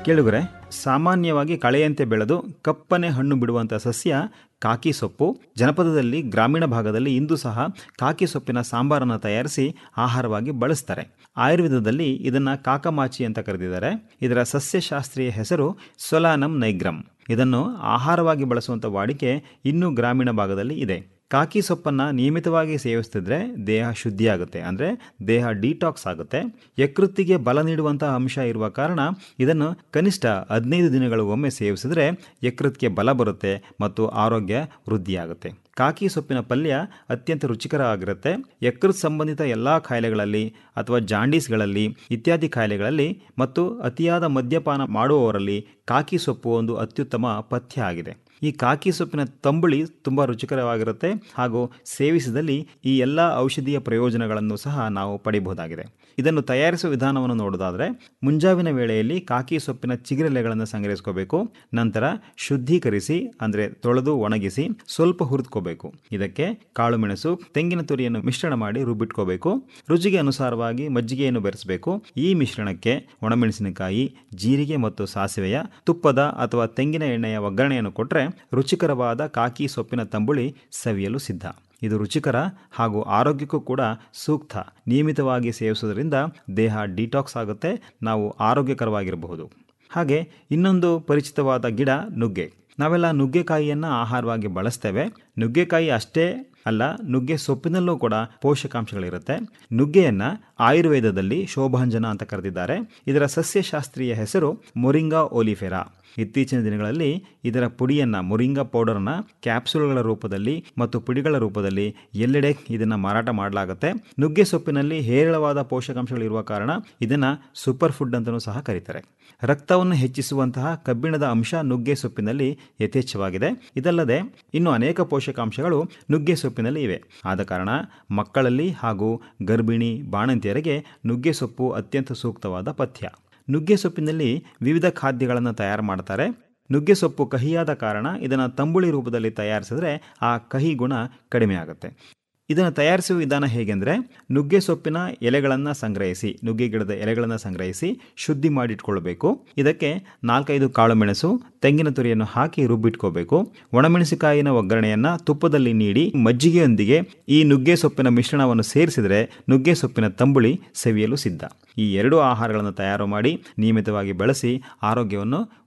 ಕೇಳುಗರೆ ಸಾಮಾನ್ಯವಾಗಿ ಕಳೆಯಂತೆ ಬೆಳೆದು ಕಪ್ಪನೆ ಹಣ್ಣು ಬಿಡುವಂಥ ಸಸ್ಯ ಕಾಕಿ ಸೊಪ್ಪು ಜನಪದದಲ್ಲಿ ಗ್ರಾಮೀಣ ಭಾಗದಲ್ಲಿ ಇಂದು ಸಹ ಕಾಕಿ ಸೊಪ್ಪಿನ ಸಾಂಬಾರನ್ನು ತಯಾರಿಸಿ ಆಹಾರವಾಗಿ ಬಳಸ್ತಾರೆ ಆಯುರ್ವೇದದಲ್ಲಿ ಇದನ್ನು ಕಾಕಮಾಚಿ ಅಂತ ಕರೆದಿದ್ದಾರೆ ಇದರ ಸಸ್ಯಶಾಸ್ತ್ರೀಯ ಹೆಸರು ಸೊಲಾನಮ್ ನೈಗ್ರಮ್ ಇದನ್ನು ಆಹಾರವಾಗಿ ಬಳಸುವಂಥ ವಾಡಿಕೆ ಇನ್ನೂ ಗ್ರಾಮೀಣ ಭಾಗದಲ್ಲಿ ಇದೆ ಕಾಕಿ ಸೊಪ್ಪನ್ನು ನಿಯಮಿತವಾಗಿ ಸೇವಿಸ್ತಿದ್ರೆ ದೇಹ ಶುದ್ಧಿಯಾಗುತ್ತೆ ಅಂದರೆ ದೇಹ ಡಿಟಾಕ್ಸ್ ಆಗುತ್ತೆ ಯಕೃತ್ತಿಗೆ ಬಲ ನೀಡುವಂತಹ ಅಂಶ ಇರುವ ಕಾರಣ ಇದನ್ನು ಕನಿಷ್ಠ ಹದಿನೈದು ದಿನಗಳು ಒಮ್ಮೆ ಸೇವಿಸಿದ್ರೆ ಯಕೃತ್ಗೆ ಬಲ ಬರುತ್ತೆ ಮತ್ತು ಆರೋಗ್ಯ ವೃದ್ಧಿಯಾಗುತ್ತೆ ಕಾಕಿ ಸೊಪ್ಪಿನ ಪಲ್ಯ ಅತ್ಯಂತ ರುಚಿಕರ ಆಗಿರುತ್ತೆ ಯಕೃತ್ ಸಂಬಂಧಿತ ಎಲ್ಲ ಕಾಯಿಲೆಗಳಲ್ಲಿ ಅಥವಾ ಜಾಂಡೀಸ್ಗಳಲ್ಲಿ ಇತ್ಯಾದಿ ಕಾಯಿಲೆಗಳಲ್ಲಿ ಮತ್ತು ಅತಿಯಾದ ಮದ್ಯಪಾನ ಮಾಡುವವರಲ್ಲಿ ಕಾಕಿ ಸೊಪ್ಪು ಒಂದು ಅತ್ಯುತ್ತಮ ಪಥ್ಯ ಆಗಿದೆ ಈ ಕಾಕಿ ಸೊಪ್ಪಿನ ತಂಬುಳಿ ತುಂಬ ರುಚಿಕರವಾಗಿರುತ್ತೆ ಹಾಗೂ ಸೇವಿಸಿದಲ್ಲಿ ಈ ಎಲ್ಲ ಔಷಧೀಯ ಪ್ರಯೋಜನಗಳನ್ನು ಸಹ ನಾವು ಪಡಿಬಹುದಾಗಿದೆ ಇದನ್ನು ತಯಾರಿಸುವ ವಿಧಾನವನ್ನು ನೋಡೋದಾದರೆ ಮುಂಜಾವಿನ ವೇಳೆಯಲ್ಲಿ ಕಾಕಿ ಸೊಪ್ಪಿನ ಚಿಗುರೆಲೆಗಳನ್ನು ಸಂಗ್ರಹಿಸ್ಕೋಬೇಕು ನಂತರ ಶುದ್ಧೀಕರಿಸಿ ಅಂದರೆ ತೊಳೆದು ಒಣಗಿಸಿ ಸ್ವಲ್ಪ ಹುರಿದುಕೋಬೇಕು ಇದಕ್ಕೆ ಕಾಳುಮೆಣಸು ತೆಂಗಿನ ತುರಿಯನ್ನು ಮಿಶ್ರಣ ಮಾಡಿ ರುಬ್ಬಿಟ್ಕೋಬೇಕು ರುಚಿಗೆ ಅನುಸಾರವಾಗಿ ಮಜ್ಜಿಗೆಯನ್ನು ಬೆರೆಸಬೇಕು ಈ ಮಿಶ್ರಣಕ್ಕೆ ಒಣಮೆಣಸಿನಕಾಯಿ ಜೀರಿಗೆ ಮತ್ತು ಸಾಸಿವೆಯ ತುಪ್ಪದ ಅಥವಾ ತೆಂಗಿನ ಎಣ್ಣೆಯ ಒಗ್ಗರಣೆಯನ್ನು ಕೊಟ್ಟರೆ ರುಚಿಕರವಾದ ಕಾಕಿ ಸೊಪ್ಪಿನ ತಂಬುಳಿ ಸವಿಯಲು ಸಿದ್ಧ ಇದು ರುಚಿಕರ ಹಾಗೂ ಆರೋಗ್ಯಕ್ಕೂ ಕೂಡ ಸೂಕ್ತ ನಿಯಮಿತವಾಗಿ ಸೇವಿಸೋದ್ರಿಂದ ದೇಹ ಡಿಟಾಕ್ಸ್ ಆಗುತ್ತೆ ನಾವು ಆರೋಗ್ಯಕರವಾಗಿರಬಹುದು ಹಾಗೆ ಇನ್ನೊಂದು ಪರಿಚಿತವಾದ ಗಿಡ ನುಗ್ಗೆ ನಾವೆಲ್ಲ ನುಗ್ಗೆಕಾಯಿಯನ್ನು ಆಹಾರವಾಗಿ ಬಳಸ್ತೇವೆ ನುಗ್ಗೆಕಾಯಿ ಅಷ್ಟೇ ಅಲ್ಲ ನುಗ್ಗೆ ಸೊಪ್ಪಿನಲ್ಲೂ ಕೂಡ ಪೋಷಕಾಂಶಗಳಿರುತ್ತೆ ನುಗ್ಗೆಯನ್ನು ಆಯುರ್ವೇದದಲ್ಲಿ ಶೋಭಾಂಜನ ಅಂತ ಕರೆದಿದ್ದಾರೆ ಇದರ ಸಸ್ಯಶಾಸ್ತ್ರೀಯ ಹೆಸರು ಮೊರಿಂಗಾ ಓಲಿಫೆರಾ ಇತ್ತೀಚಿನ ದಿನಗಳಲ್ಲಿ ಇದರ ಪುಡಿಯನ್ನು ಮೊರಿಂಗಾ ಪೌಡರ್ನ ಕ್ಯಾಪ್ಸೂಲ್ಗಳ ರೂಪದಲ್ಲಿ ಮತ್ತು ಪುಡಿಗಳ ರೂಪದಲ್ಲಿ ಎಲ್ಲೆಡೆ ಇದನ್ನು ಮಾರಾಟ ಮಾಡಲಾಗುತ್ತೆ ನುಗ್ಗೆ ಸೊಪ್ಪಿನಲ್ಲಿ ಹೇರಳವಾದ ಪೋಷಕಾಂಶಗಳಿರುವ ಕಾರಣ ಇದನ್ನು ಸೂಪರ್ ಫುಡ್ ಅಂತಲೂ ಸಹ ಕರೀತಾರೆ ರಕ್ತವನ್ನು ಹೆಚ್ಚಿಸುವಂತಹ ಕಬ್ಬಿಣದ ಅಂಶ ನುಗ್ಗೆ ಸೊಪ್ಪಿನಲ್ಲಿ ಯಥೇಚ್ಛವಾಗಿದೆ ಇದಲ್ಲದೆ ಇನ್ನು ಅನೇಕ ಪೋಷಕಾಂಶಗಳು ನುಗ್ಗೆ ಸೊಪ್ಪಿನಲ್ಲಿ ಇವೆ ಆದ ಕಾರಣ ಮಕ್ಕಳಲ್ಲಿ ಹಾಗೂ ಗರ್ಭಿಣಿ ಬಾಣಂತಿಯರಿಗೆ ನುಗ್ಗೆ ಸೊಪ್ಪು ಅತ್ಯಂತ ಸೂಕ್ತವಾದ ಪಥ್ಯ ನುಗ್ಗೆ ಸೊಪ್ಪಿನಲ್ಲಿ ವಿವಿಧ ಖಾದ್ಯಗಳನ್ನು ತಯಾರು ಮಾಡ್ತಾರೆ ನುಗ್ಗೆ ಸೊಪ್ಪು ಕಹಿಯಾದ ಕಾರಣ ಇದನ್ನು ತಂಬುಳಿ ರೂಪದಲ್ಲಿ ತಯಾರಿಸಿದ್ರೆ ಆ ಕಹಿ ಗುಣ ಕಡಿಮೆ ಆಗುತ್ತೆ ಇದನ್ನು ತಯಾರಿಸುವ ವಿಧಾನ ಹೇಗೆಂದರೆ ನುಗ್ಗೆ ಸೊಪ್ಪಿನ ಎಲೆಗಳನ್ನು ಸಂಗ್ರಹಿಸಿ ನುಗ್ಗೆ ಗಿಡದ ಎಲೆಗಳನ್ನು ಸಂಗ್ರಹಿಸಿ ಶುದ್ಧಿ ಮಾಡಿಟ್ಕೊಳ್ಬೇಕು ಇದಕ್ಕೆ ನಾಲ್ಕೈದು ಕಾಳು ಮೆಣಸು ತೆಂಗಿನ ತುರಿಯನ್ನು ಹಾಕಿ ರುಬ್ಬಿಟ್ಕೋಬೇಕು ಒಣಮೆಣಸಿಕಾಯಿನ ಒಗ್ಗರಣೆಯನ್ನು ತುಪ್ಪದಲ್ಲಿ ನೀಡಿ ಮಜ್ಜಿಗೆಯೊಂದಿಗೆ ಈ ನುಗ್ಗೆ ಸೊಪ್ಪಿನ ಮಿಶ್ರಣವನ್ನು ಸೇರಿಸಿದರೆ ನುಗ್ಗೆ ಸೊಪ್ಪಿನ ತಂಬುಳಿ ಸವಿಯಲು ಸಿದ್ಧ ಈ ಎರಡೂ ಆಹಾರಗಳನ್ನು ತಯಾರು ಮಾಡಿ ನಿಯಮಿತವಾಗಿ ಬಳಸಿ ಆರೋಗ್ಯವನ್ನು